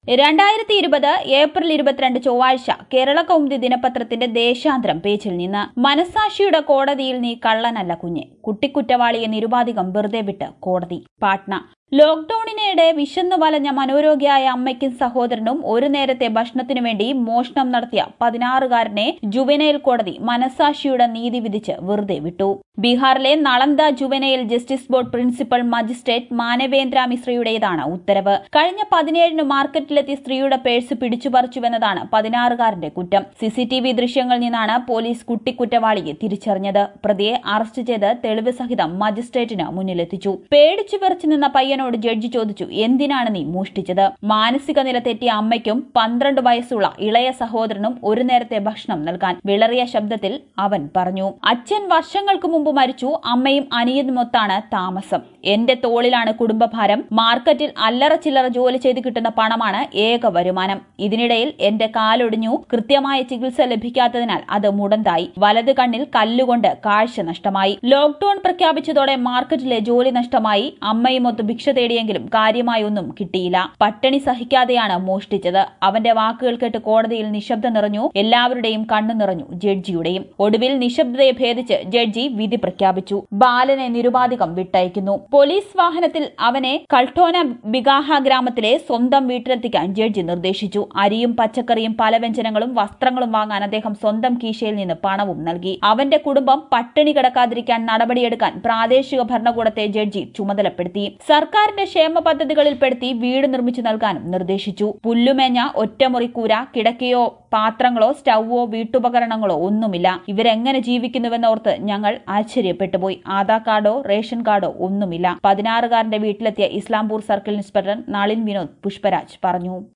രണ്ടായിരത്തി ഇരുപത് ഏപ്രിൽ ഇരുപത്തിരണ്ട് ചൊവ്വാഴ്ച കേരള കൗമുദി ദിനപത്രത്തിന്റെ ദേശാന്തരം പേജിൽ നിന്ന് മനസാക്ഷിയുടെ കോടതിയിൽ നീ കള്ളനല്ല കുഞ്ഞ് കുട്ടിക്കുറ്റവാളിയെ നിരുപാധികം വെറുതെ വിട്ട് കോടതി പാട്ന ലോക്ഡൌണിനിടെ വിശന്നു വലഞ്ഞ മനോരോഗിയായ അമ്മയ്ക്കും സഹോദരനും ഒരു നേരത്തെ ഭക്ഷണത്തിനു വേണ്ടി മോഷണം നടത്തിയ പതിനാറുകാരനെ ജുവനൈൽ കോടതി മനസാക്ഷിയുടെ നീതി വിധിച്ച് വെറുതെ വിട്ടു ബീഹാറിലെ Nalanda juvenile justice board principal magistrate Manavendra മിശ്രയുടേതാണ് ഉത്തരവ് കഴിഞ്ഞ പതിനേഴിന് മാർക്കറ്റിലെത്തിയ സ്ത്രീയുടെ പേഴ്സ് പിടിച്ചുപറിച്ചുവെന്നതാണ് പതിനാറുകാരന്റെ കുറ്റം സിസിടിവി ദൃശ്യങ്ങളിൽ നിന്നാണ് പോലീസ് കുട്ടിക്കുറ്റവാളിയെ തിരിച്ചറിഞ്ഞത് പ്രതിയെ അറസ്റ്റ് ചെയ്ത് തെളിവ് സഹിതം മജിസ്ട്രേറ്റിന് മുന്നിലെത്തിച്ചു പേടിച്ചു വിറച്ചു നിന്ന പയ്യനോട് ജഡ്ജി ചോദിച്ചു എന്തിനാണ് നീ മോഷ്ടിച്ചത് മാനസിക നില തെറ്റിയ അമ്മയ്ക്കും പന്ത്രണ്ട് വയസ്സുള്ള ഇളയ സഹോദരനും ഒരു നേരത്തെ ഭക്ഷണം നൽകാൻ വിളറിയ ശബ്ദത്തിൽ അവൻ പറഞ്ഞു അച്ഛൻ വർഷങ്ങൾക്ക് മുമ്പ് മരിച്ചു അമ്മയും അനിയനുമൊത്താണ് താമസം എന്റെ തോളിലാണ് കുടുംബഭാരം മാർക്കറ്റിൽ അല്ലറ ചില്ലറ ജോലി ചെയ്ത് കിട്ടുന്ന പണമാണ് ഏക വരുമാനം ഇതിനിടയിൽ എന്റെ കാലൊടിഞ്ഞു കൃത്യമായ ചികിത്സ ലഭിക്കാത്തതിനാൽ അത് മുടന്തായി വലത് കണ്ണിൽ കല്ലുകൊണ്ട് കാഴ്ച നഷ്ടമായി ലോക്ഡൌൺ പ്രഖ്യാപിച്ചതോടെ മാർക്കറ്റിലെ ജോലി നഷ്ടമായി അമ്മയുമൊത്ത് ഭിക്ഷ തേടിയെങ്കിലും കാര്യമായി ഒന്നും കിട്ടിയില്ല പട്ടിണി സഹിക്കാതെയാണ് മോഷ്ടിച്ചത് അവന്റെ വാക്കുകൾ കേട്ട് കോടതിയിൽ നിശബ്ദ നിറഞ്ഞു എല്ലാവരുടെയും കണ്ണു നിറഞ്ഞു ജഡ്ജിയുടെയും ഒടുവിൽ നിശബ്ദതയെ ഭേദിച്ച് ജഡ്ജി വിധി പ്രഖ്യാപിച്ചു ബാലനെ നിരുപാധികം വിട്ടയക്കുന്നു പോലീസ് വാഹനത്തിൽ അവനെ കൾട്ടോന ബിഗാഹ ഗ്രാമത്തിലെ സ്വന്തം വീട്ടിലെത്തിക്കാൻ ജഡ്ജി നിർദ്ദേശിച്ചു അരിയും പച്ചക്കറിയും പലവ്യഞ്ജനങ്ങളും വസ്ത്രങ്ങളും വാങ്ങാൻ അദ്ദേഹം സ്വന്തം കീശയിൽ നിന്ന് പണവും നൽകി അവന്റെ കുടുംബം പട്ടിണി കിടക്കാതിരിക്കാൻ നടപടിയെടുക്കാൻ പ്രാദേശിക ഭരണകൂടത്തെ ജഡ്ജി ചുമതലപ്പെടുത്തി സർക്കാരിന്റെ ക്ഷേമ പദ്ധതികളിൽപ്പെടുത്തി വീട് നിർമ്മിച്ചു നൽകാനും നിർദ്ദേശിച്ചു പുല്ലുമേഞ്ഞ ഒറ്റമുറിക്കൂര കിടക്കയോ പാത്രങ്ങളോ സ്റ്റൗവോ വീട്ടുപകരണങ്ങളോ ഒന്നുമില്ല ഇവരെങ്ങനെ ജീവിക്കുന്നുവെന്നോർത്ത് ഞങ്ങൾ ആശ്ചര്യപ്പെട്ടുപോയി ആധാർ കാർഡോ റേഷൻ കാർഡോ ഒന്നുമില്ല പതിനാറുകാരന്റെ വീട്ടിലെത്തിയ ഇസ്ലാംപൂർ സർക്കിൾ ഇൻസ്പെക്ടർ നളിൻ വിനോദ് പുഷ്പരാജ് പറഞ്ഞു